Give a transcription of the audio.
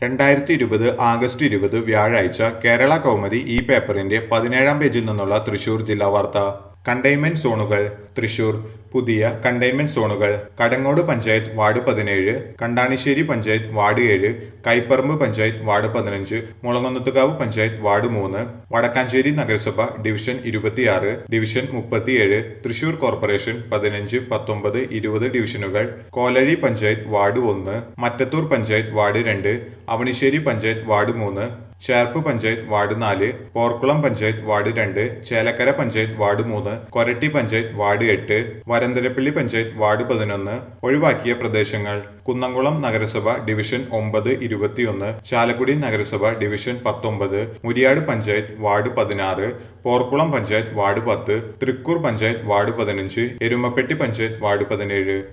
രണ്ടായിരത്തി ഇരുപത് ആഗസ്റ്റ് ഇരുപത് വ്യാഴാഴ്ച കേരള കൗമുദി ഈ പേപ്പറിന്റെ പതിനേഴാം പേജിൽ നിന്നുള്ള തൃശൂർ ജില്ലാ വാർത്ത കണ്ടെയ്ൻമെന്റ് സോണുകൾ തൃശൂർ പുതിയ കണ്ടെയ്ൻമെന്റ് സോണുകൾ കടങ്ങോട് പഞ്ചായത്ത് വാർഡ് പതിനേഴ് കണ്ടാണിശ്ശേരി പഞ്ചായത്ത് വാർഡ് ഏഴ് കൈപ്പറമ്പ് പഞ്ചായത്ത് വാർഡ് പതിനഞ്ച് മുളങ്ങൊന്നത്തുകാവ് പഞ്ചായത്ത് വാർഡ് മൂന്ന് വടക്കാഞ്ചേരി നഗരസഭ ഡിവിഷൻ ഇരുപത്തിയാറ് ഡിവിഷൻ മുപ്പത്തിയേഴ് തൃശൂർ കോർപ്പറേഷൻ പതിനഞ്ച് പത്തൊമ്പത് ഇരുപത് ഡിവിഷനുകൾ കോലഴി പഞ്ചായത്ത് വാർഡ് ഒന്ന് മറ്റത്തൂർ പഞ്ചായത്ത് വാർഡ് രണ്ട് അവണിശ്ശേരി പഞ്ചായത്ത് വാർഡ് മൂന്ന് ചേർപ്പ് പഞ്ചായത്ത് വാർഡ് നാല് പോർക്കുളം പഞ്ചായത്ത് വാർഡ് രണ്ട് ചേലക്കര പഞ്ചായത്ത് വാർഡ് മൂന്ന് കൊരട്ടി പഞ്ചായത്ത് വാർഡ് എട്ട് വരന്തരപ്പള്ളി പഞ്ചായത്ത് വാർഡ് പതിനൊന്ന് ഒഴിവാക്കിയ പ്രദേശങ്ങൾ കുന്നംകുളം നഗരസഭ ഡിവിഷൻ ഒമ്പത് ഇരുപത്തിയൊന്ന് ചാലക്കുടി നഗരസഭ ഡിവിഷൻ പത്തൊമ്പത് മുരിയാട് പഞ്ചായത്ത് വാർഡ് പതിനാറ് പോർക്കുളം പഞ്ചായത്ത് വാർഡ് പത്ത് തൃക്കൂർ പഞ്ചായത്ത് വാർഡ് പതിനഞ്ച് എരുമപ്പെട്ടി പഞ്ചായത്ത് വാർഡ് പതിനേഴ്